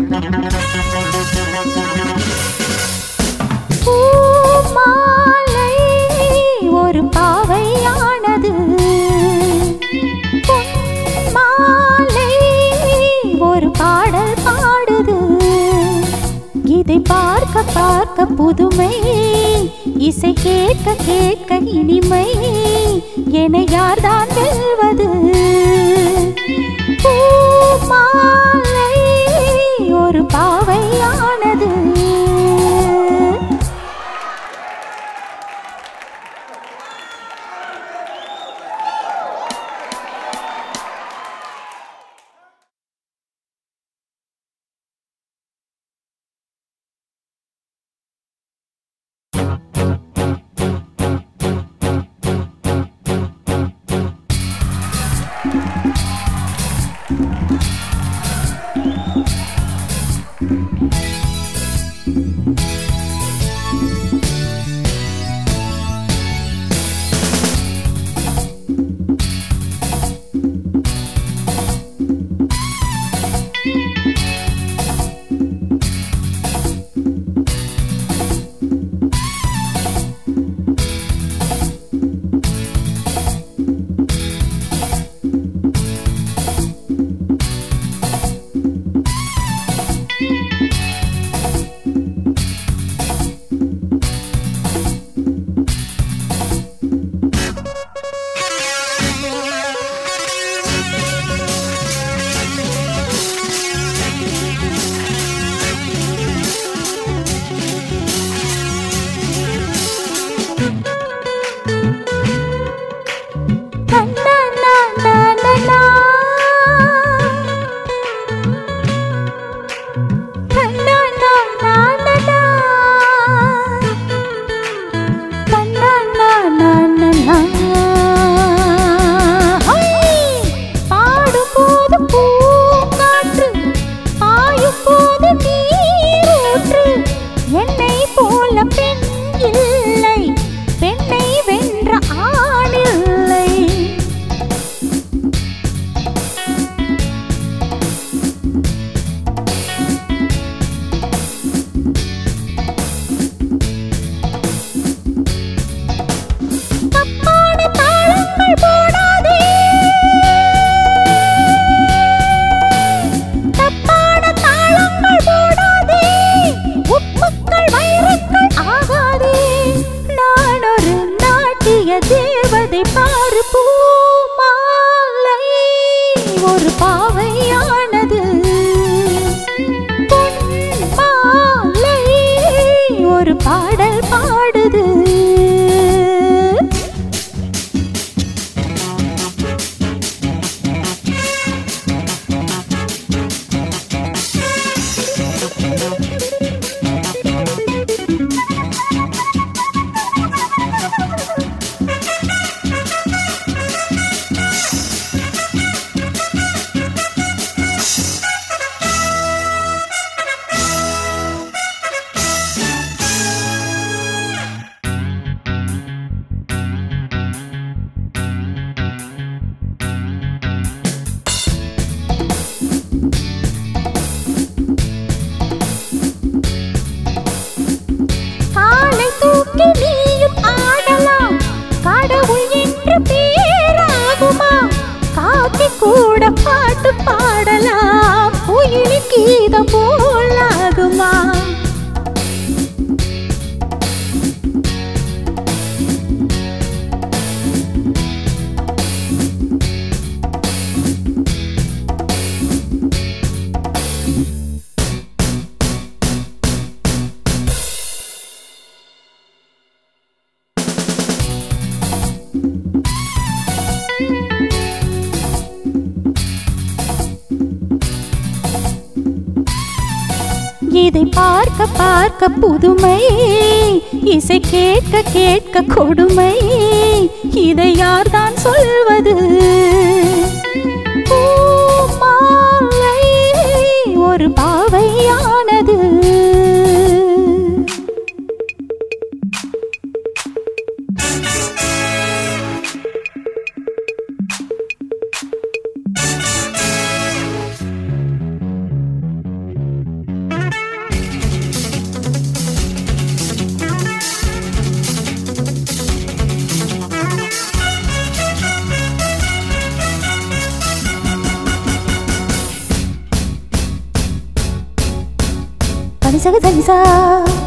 பூமாலை ஒரு பாவையானது பொன்மாலை ஒரு பாடல் பாடுது இதை பார்க்க பார்க்க புதுமை இசை கேட்க கேட்க இனிமை என யார்தான் வெல்வது பூமாலை ஒரு பாவையானது பாடும்போது பூங்காற்று பாயும் போது நீரூற்று என்னை போல பெண் இல்லை பெண்ணை வென்ற ஆணில்லை தப்பான தாளங்கள் போடாதே தப்பான தாளங்கள் போடாதே உப்புக்கள் வைரங்கள் ஆகாதே நான் ஒரு நாட்டிய தேவதை பாரு பூமாலை ஒரு பாவையானது பொன்மாலை ஒரு பாடல் பாடுது காலை தூக்கி நீயும் ஆடலாம் கடவுள் என்று பேராகுமா காக்கி கூட பாட்டு பாடலாம் குயிலின் கீதம் போலாகுமா இதை பார்க்க பார்க்க புதுமை இசை கேட்க கேட்க கொடுமை இதை யார்தான் சொல்வது பூமாலை ஒரு பாவையானது சக தனிசா